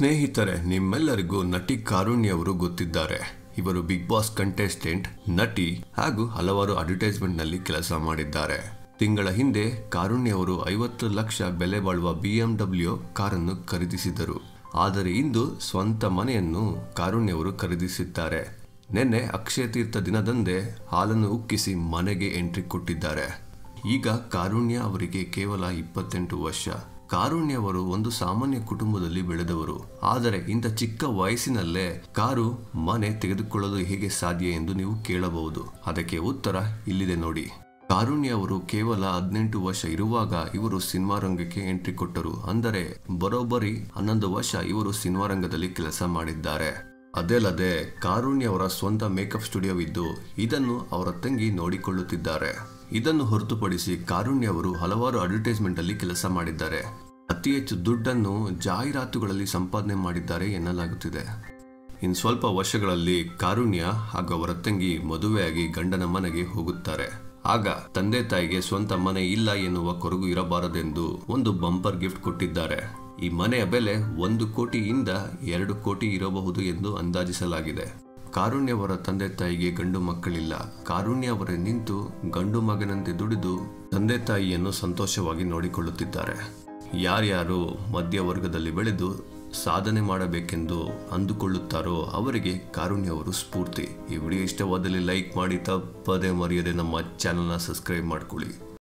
ಸ್ನೇಹಿತರೆ ನಿಮ್ಮೆಲ್ಲರಿಗೂ ನಟಿ ಕಾರುಣ್ಯ ಅವರು ಗೊತ್ತಿದ್ದಾರೆ ಇವರು ಬಿಗ್ ಬಾಸ್ ಕಂಟೆಸ್ಟೆಂಟ್ ನಟಿ ಹಾಗೂ ಹಲವಾರು ಅಡ್ವರ್ಟೈಸ್ಮೆಂಟ್ ನಲ್ಲಿ ಕೆಲಸ ಮಾಡಿದ್ದಾರೆ ತಿಂಗಳ ಹಿಂದೆ ಕಾರುಣ್ಯ ಅವರು ಐವತ್ತು ಲಕ್ಷ ಬೆಲೆ ಬಾಳುವ ಬಿಎಂಡಬ್ಲ್ಯೂ ಕಾರನ್ನು ಖರೀದಿಸಿದರು ಆದರೆ ಇಂದು ಸ್ವಂತ ಮನೆಯನ್ನು ಕಾರುಣ್ಯ ಅವರು ಖರೀದಿಸಿದ್ದಾರೆ ನಿನ್ನೆ ಅಕ್ಷಯ ತೀರ್ಥ ದಿನದಂದೇ ಹಾಲನ್ನು ಉಕ್ಕಿಸಿ ಮನೆಗೆ ಎಂಟ್ರಿ ಕೊಟ್ಟಿದ್ದಾರೆ ಈಗ ಕಾರುಣ್ಯ ಅವರಿಗೆ ಕೇವಲ ಇಪ್ಪತ್ತೆಂಟು ವರ್ಷ ಕಾರುಣ್ಯ ಅವರು ಒಂದು ಸಾಮಾನ್ಯ ಕುಟುಂಬದಲ್ಲಿ ಬೆಳೆದವರು ಆದರೆ ಇಂಥ ಚಿಕ್ಕ ವಯಸ್ಸಿನಲ್ಲೇ ಕಾರು ಮನೆ ತೆಗೆದುಕೊಳ್ಳಲು ಹೇಗೆ ಸಾಧ್ಯ ಎಂದು ನೀವು ಕೇಳಬಹುದು ಅದಕ್ಕೆ ಉತ್ತರ ಇಲ್ಲಿದೆ ನೋಡಿ ಕಾರುಣ್ಯ ಅವರು ಕೇವಲ ಹದಿನೆಂಟು ವರ್ಷ ಇರುವಾಗ ಇವರು ಸಿನಿಮಾ ರಂಗಕ್ಕೆ ಎಂಟ್ರಿ ಕೊಟ್ಟರು ಅಂದರೆ ಬರೋಬ್ಬರಿ ಹನ್ನೊಂದು ವರ್ಷ ಇವರು ಸಿನಿಮಾ ರಂಗದಲ್ಲಿ ಕೆಲಸ ಮಾಡಿದ್ದಾರೆ ಅದಲ್ಲದೆ ಕಾರುಣ್ಯ ಅವರ ಸ್ವಂತ ಮೇಕಪ್ ಸ್ಟುಡಿಯೋ ಇದ್ದು ಇದನ್ನು ಅವರ ತಂಗಿ ನೋಡಿಕೊಳ್ಳುತ್ತಿದ್ದಾರೆ ಇದನ್ನು ಹೊರತುಪಡಿಸಿ ಕಾರುಣ್ಯ ಅವರು ಹಲವಾರು ಅಡ್ವರ್ಟೈಸ್ಮೆಂಟ್ ಅಲ್ಲಿ ಕೆಲಸ ಮಾಡಿದ್ದಾರೆ ಅತಿ ಹೆಚ್ಚು ದುಡ್ಡನ್ನು ಜಾಹೀರಾತುಗಳಲ್ಲಿ ಸಂಪಾದನೆ ಮಾಡಿದ್ದಾರೆ ಎನ್ನಲಾಗುತ್ತಿದೆ ಇನ್ನು ಸ್ವಲ್ಪ ವರ್ಷಗಳಲ್ಲಿ ಕಾರುಣ್ಯ ಹಾಗೂ ಅವರ ತಂಗಿ ಮದುವೆಯಾಗಿ ಗಂಡನ ಮನೆಗೆ ಹೋಗುತ್ತಾರೆ ಆಗ ತಂದೆ ತಾಯಿಗೆ ಸ್ವಂತ ಮನೆ ಇಲ್ಲ ಎನ್ನುವ ಕೊರಗು ಇರಬಾರದೆಂದು ಒಂದು ಬಂಪರ್ ಗಿಫ್ಟ್ ಕೊಟ್ಟಿದ್ದಾರೆ ಈ ಮನೆಯ ಬೆಲೆ ಒಂದು ಕೋಟಿಯಿಂದ ಎರಡು ಕೋಟಿ ಇರಬಹುದು ಎಂದು ಅಂದಾಜಿಸಲಾಗಿದೆ ಕಾರುಣ್ಯ ಅವರ ತಂದೆ ತಾಯಿಗೆ ಗಂಡು ಮಕ್ಕಳಿಲ್ಲ ಕಾರುಣ್ಯ ಅವರೇ ನಿಂತು ಗಂಡು ಮಗನಂತೆ ದುಡಿದು ತಂದೆ ತಾಯಿಯನ್ನು ಸಂತೋಷವಾಗಿ ನೋಡಿಕೊಳ್ಳುತ್ತಿದ್ದಾರೆ ಯಾರ್ಯಾರು ಮಧ್ಯವರ್ಗದಲ್ಲಿ ಬೆಳೆದು ಸಾಧನೆ ಮಾಡಬೇಕೆಂದು ಅಂದುಕೊಳ್ಳುತ್ತಾರೋ ಅವರಿಗೆ ಕಾರುಣ್ಯ ಅವರು ಸ್ಫೂರ್ತಿ ಈ ವಿಡಿಯೋ ಇಷ್ಟವಾದಲ್ಲಿ ಲೈಕ್ ಮಾಡಿ ತಪ್ಪದೇ ಮರೆಯದೆ ನಮ್ಮ ಚಾನಲ್ನ ಸಬ್ಸ್ಕ್ರೈಬ್ ಮಾಡ್ಕೊಳ್ಳಿ